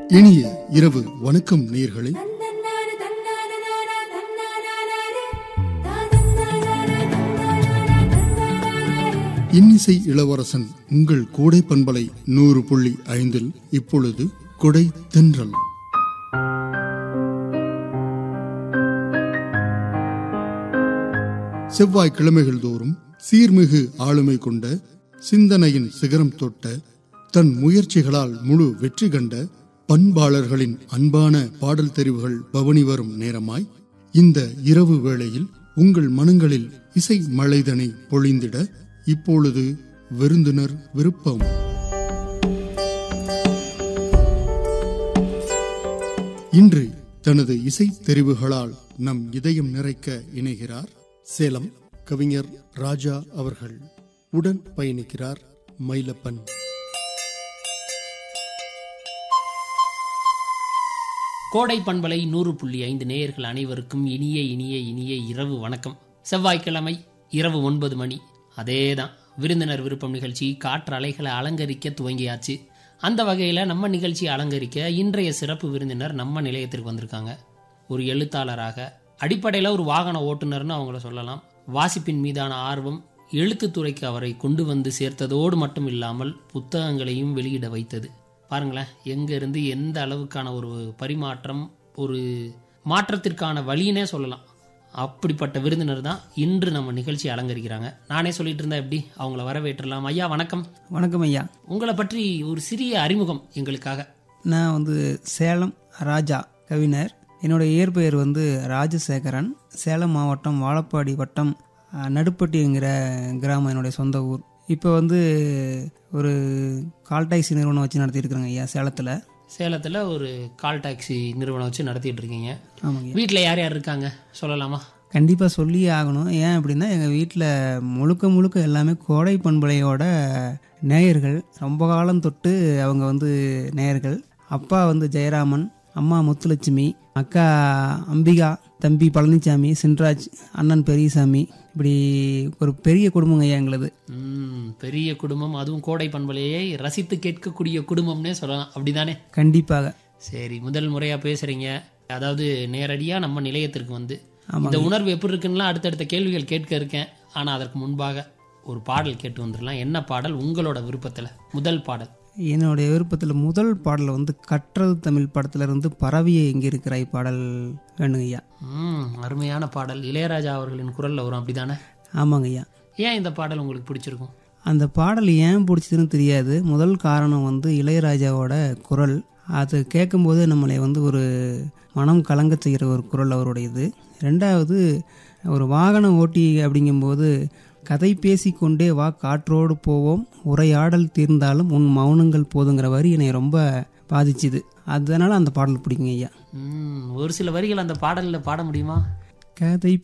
இனிய இரவு வணக்கம் நேர்களே இன்னிசை இளவரசன் உங்கள் கோடை பண்பலை நூறு புள்ளி ஐந்தில் இப்பொழுது கொடை தென்றல் செவ்வாய் கிழமைகள் தோறும் சீர்மிகு ஆளுமை கொண்ட சிந்தனையின் சிகரம் தொட்ட தன் முயற்சிகளால் முழு வெற்றி கண்ட பண்பாளர்களின் அன்பான பாடல் தெரிவுகள் பவனி வரும் நேரமாய் இந்த இரவு வேளையில் உங்கள் மனங்களில் இசை மழைதனை பொழிந்திட இப்பொழுது விருந்தினர் விருப்பம் இன்று தனது இசை தெரிவுகளால் நம் இதயம் நிறைக்க இணைகிறார் சேலம் கவிஞர் ராஜா அவர்கள் உடன் பயணிக்கிறார் மயிலப்பன் கோடை பண்பலை நூறு புள்ளி ஐந்து நேயர்கள் அனைவருக்கும் இனிய இனிய இனிய இரவு வணக்கம் செவ்வாய்க்கிழமை இரவு ஒன்பது மணி அதேதான் விருந்தினர் விருப்பம் நிகழ்ச்சி காற்று அலைகளை அலங்கரிக்க துவங்கியாச்சு அந்த வகையில் நம்ம நிகழ்ச்சி அலங்கரிக்க இன்றைய சிறப்பு விருந்தினர் நம்ம நிலையத்திற்கு வந்திருக்காங்க ஒரு எழுத்தாளராக அடிப்படையில் ஒரு வாகன ஓட்டுநர்னு அவங்கள சொல்லலாம் வாசிப்பின் மீதான ஆர்வம் எழுத்துத்துறைக்கு அவரை கொண்டு வந்து சேர்த்ததோடு மட்டும் இல்லாமல் புத்தகங்களையும் வெளியிட வைத்தது பாருங்களேன் எங்கேருந்து எந்த அளவுக்கான ஒரு பரிமாற்றம் ஒரு மாற்றத்திற்கான வழினே சொல்லலாம் அப்படிப்பட்ட விருந்தினர் தான் இன்று நம்ம நிகழ்ச்சி அலங்கரிக்கிறாங்க நானே சொல்லிட்டு இருந்தா எப்படி அவங்கள வரவேற்றலாம் ஐயா வணக்கம் வணக்கம் ஐயா உங்களை பற்றி ஒரு சிறிய அறிமுகம் எங்களுக்காக நான் வந்து சேலம் ராஜா கவிஞர் என்னோட இயற்பெயர் வந்து ராஜசேகரன் சேலம் மாவட்டம் வாழப்பாடி வட்டம் அஹ், நடுப்பட்டிங்கிற கிராமம் என்னுடைய சொந்த ஊர் இப்போ வந்து ஒரு கால் டாக்ஸி நிறுவனம் வச்சு நடத்தியிருக்கிறேங்க ஐயா சேலத்தில் சேலத்தில் ஒரு கால் டாக்ஸி நிறுவனம் வச்சு நடத்திட்டு இருக்கீங்க ஆமாங்க வீட்டில் யார் யார் இருக்காங்க சொல்லலாமா கண்டிப்பாக சொல்லியே ஆகணும் ஏன் அப்படின்னா எங்கள் வீட்டில் முழுக்க முழுக்க எல்லாமே கோடை பண்பலையோட நேயர்கள் ரொம்ப காலம் தொட்டு அவங்க வந்து நேயர்கள் அப்பா வந்து ஜெயராமன் அம்மா முத்துலட்சுமி அக்கா அம்பிகா தம்பி பழனிசாமி சின்ராஜ் அண்ணன் பெரியசாமி இப்படி ஒரு பெரிய குடும்பங்க ஐயா எங்களுது ம் பெரிய குடும்பம் அதுவும் கோடை பண்பலையை ரசித்து கேட்கக்கூடிய குடும்பம்னே சொல்லலாம் அப்படிதானே கண்டிப்பாக சரி முதல் முறையாக பேசுகிறீங்க அதாவது நேரடியாக நம்ம நிலையத்திற்கு வந்து ஆமாங்க. இந்த உணர்வு எப்படி இருக்குன்னா அடுத்தடுத்த கேள்விகள் கேட்க இருக்கேன் ஆனால் அதற்கு முன்பாக ஒரு பாடல் கேட்டு வந்துடலாம் என்ன பாடல் உங்களோட விருப்பத்தில் முதல் பாடல் என்னுடைய விருப்பத்தில் முதல் பாடல் வந்து கற்றது தமிழ் படத்துல இருந்து பரவிய எங்கே இருக்கிறாய் பாடல் வேணுங்க ஐயா ம் அருமையான பாடல் இளையராஜா அவர்களின் குரலில் வரும் அப்படிதானே ஆமாங்க ஐயா ஏன் இந்த பாடல் உங்களுக்கு பிடிச்சிருக்கும் அந்த பாடல் ஏன் பிடிச்சதுன்னு தெரியாது முதல் காரணம் வந்து இளையராஜாவோட குரல் அது கேட்கும்போது நம்மளை வந்து ஒரு மனம் கலங்க செய்கிற ஒரு குரல் அவருடையது ரெண்டாவது ஒரு வாகன ஓட்டி அப்படிங்கும்போது கதை பேசிக்கொண்டே வா காற்றோடு போவோம் உரையாடல் தீர்ந்தாலும் உன் மௌனங்கள் போதுங்கிற வரி என்னை ரொம்ப பாதிச்சுது அதனால அந்த பாடல் பிடிக்குங்க ஐயா ம் ஒரு சில வரிகள் அந்த பாடலில் பாட முடியுமா கதை